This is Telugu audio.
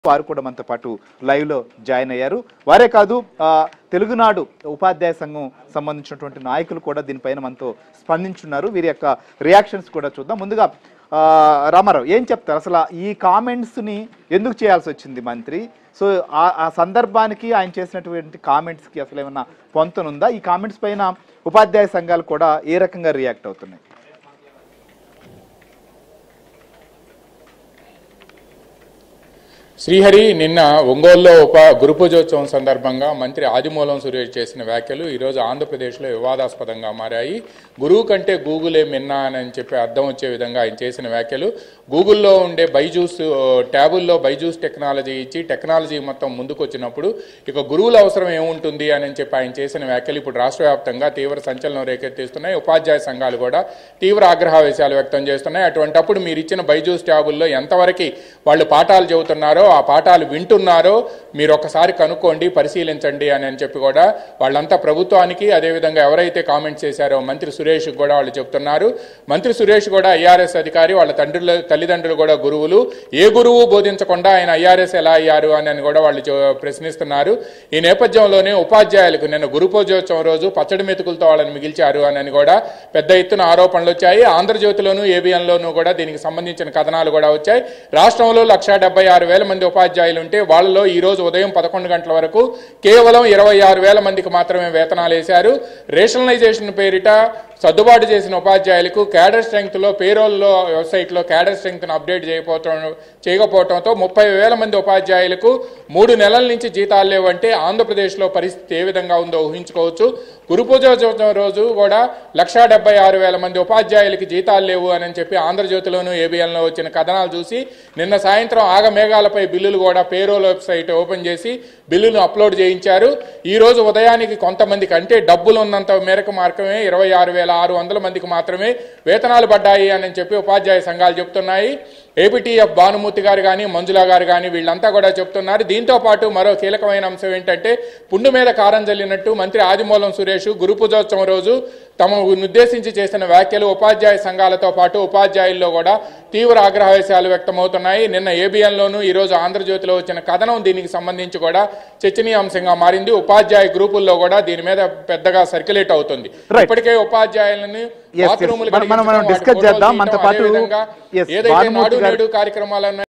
వారు కూడా మనతో పాటు లైవ్ లో జాయిన్ అయ్యారు వారే కాదు ఆ, తెలుగునాడు ఉపాధ్యాయ సంఘం సంబంధించినటువంటి నాయకులు కూడా దీనిపైన మనతో స్పందించున్నారు వీరి యొక్క రియాక్షన్స్ కూడా చూద్దాం ముందుగా ఆ, రామారావు ఏం చెప్తారు అసలు ఈ కామెంట్స్ ని ఎందుకు చేయాల్సి వచ్చింది మంత్రి సో ఆ- ఆ సందర్భానికి ఆయన చేసినటువంటి కామెంట్స్ కి అసలు ఏమైనా పొంతనుందా ఈ కామెంట్స్ పైన ఉపాధ్యాయ సంఘాలు కూడా ఏ రకంగా రియాక్ట్ అవుతున్నాయి శ్రీహరి నిన్న ఒంగోలులో ఉప గురు పూజోత్సవం సందర్భంగా మంత్రి ఆదిమూలం సురేష్ చేసిన వ్యాఖ్యలు ఈరోజు ఆంధ్రప్రదేశ్లో వివాదాస్పదంగా మారాయి గురువు కంటే గూగులే మిన్నా అని చెప్పి అర్థం వచ్చే విధంగా ఆయన చేసిన వ్యాఖ్యలు గూగుల్లో ఉండే బైజూస్ ట్యాబుల్లో బైజూస్ టెక్నాలజీ ఇచ్చి టెక్నాలజీ మొత్తం ముందుకు వచ్చినప్పుడు ఇక గురువుల అవసరం ఏముంటుంది అని చెప్పి ఆయన చేసిన వ్యాఖ్యలు ఇప్పుడు రాష్ట్ర వ్యాప్తంగా తీవ్ర సంచలనం రేకెత్తిస్తున్నాయి ఉపాధ్యాయ సంఘాలు కూడా తీవ్ర ఆగ్రహావేశాలు వ్యక్తం చేస్తున్నాయి అటువంటప్పుడు మీరు ఇచ్చిన బైజూస్ ట్యాబుల్లో ఎంతవరకు వాళ్ళు పాఠాలు చెబుతున్నారో ఆ పాఠాలు వింటున్నారో మీరు ఒకసారి కనుక్కోండి పరిశీలించండి అని అని చెప్పి కూడా వాళ్ళంతా ప్రభుత్వానికి అదేవిధంగా ఎవరైతే కామెంట్స్ చేశారో మంత్రి సురేష్ కూడా వాళ్ళు చెప్తున్నారు మంత్రి సురేష్ కూడా ఐఆర్ఎస్ అధికారి వాళ్ళ తండ్రుల తల్లిదండ్రులు కూడా గురువులు ఏ గురువు బోధించకుండా ఆయన ఐఆర్ఎస్ ఎలా అయ్యారు అని అని కూడా వాళ్ళు చె- ప్రశ్నిస్తున్నారు ఈ నేపథ్యంలోనే ఉపాధ్యాయులకు నిన్న గురు పూజోత్సవం రోజు పచ్చడి మెతుకులతో వాళ్ళని మిగిల్చారు అని అని కూడా పెద్ద ఎత్తున ఆరోపణలు వచ్చాయి ఆంధ్రజ్యోతిలోను ఏబిఎన్లోనూ కూడా దీనికి సంబంధించిన కథనాలు కూడా వచ్చాయి రాష్ట్రంలో లక్షా డెబ్బై ఆరు వేల మంది ఉపాధ్యాయులు ఉంటే వాళ్ళలో ఈ రోజు ఉదయం పదకొండు గంటల వరకు కేవలం ఇరవై ఆరు వేల మందికి మాత్రమే వేతనాలు వేశారు రేషనలైజేషన్ పేరిట సర్దుబాటు చేసిన ఉపాధ్యాయులకు క్యాడర్ స్ట్రెంగ్త్లో పేరోల్లో వెబ్సైట్లో క్యాడర్ స్ట్రెంగ్త్ను అప్డేట్ చేయకపోవటం చేయకపోవడంతో ముప్పై వేల మంది ఉపాధ్యాయులకు మూడు నెలల నుంచి జీతాలు లేవంటే ఆంధ్రప్రదేశ్లో పరిస్థితి ఏ విధంగా ఉందో ఊహించుకోవచ్చు గురు పూజోత్సవం రోజు కూడా లక్షా డెబ్బై ఆరు వేల మంది ఉపాధ్యాయులకి జీతాలు లేవు అని చెప్పి ఆంధ్రజ్యోతిలోను ఏబిఎన్లో వచ్చిన కథనాలు చూసి నిన్న సాయంత్రం ఆగమేఘాలపై బిల్లులు కూడా పేరోల్ వెబ్సైట్ ఓపెన్ చేసి బిల్లును అప్లోడ్ చేయించారు ఈ రోజు ఉదయానికి కొంతమందికి అంటే డబ్బులు ఉన్నంత మేరకు మాత్రమే ఇరవై ఆరు వేల ఆరు వందల మందికి మాత్రమే వేతనాలు పడ్డాయి అని చెప్పి ఉపాధ్యాయ సంఘాలు చెప్తున్నాయి ఏపీటీఎఫ్ భానుమూర్తి గారు కానీ మంజుల గారు కానీ వీళ్ళంతా కూడా చెప్తున్నారు దీంతో పాటు మరో కీలకమైన అంశం ఏంటంటే పుండు మీద కారం జల్లినట్టు మంత్రి ఆదిమూలం సురేష్ గురు పూజోత్సవం రోజు తమ ఉద్దేశించి చేసిన వ్యాఖ్యలు ఉపాధ్యాయ సంఘాలతో పాటు ఉపాధ్యాయుల్లో కూడా తీవ్ర ఆగ్రహవేశాలు వ్యక్తమవుతున్నాయి నిన్న ఏబిఎన్లోను ఈ రోజు ఆంధ్రజ్యోతిలో వచ్చిన కథనం దీనికి సంబంధించి కూడా చర్చనీయాంశంగా మారింది ఉపాధ్యాయ గ్రూపుల్లో కూడా దీని మీద పెద్దగా సర్క్యులేట్ అవుతుంది Right. ఇప్పటికే ఉపాధ్యాయులని yes. బాత్రూములు మనం- మనం- మనం కడిగించడం, వాటి discuss ఫోటోలు చేద్దాం. తీయడం, మనతో పాటు అదేవిధంగా yes, ఏదైతే భానుమూర్తి నాడు గారు- నేడు కార్యక్రమాలను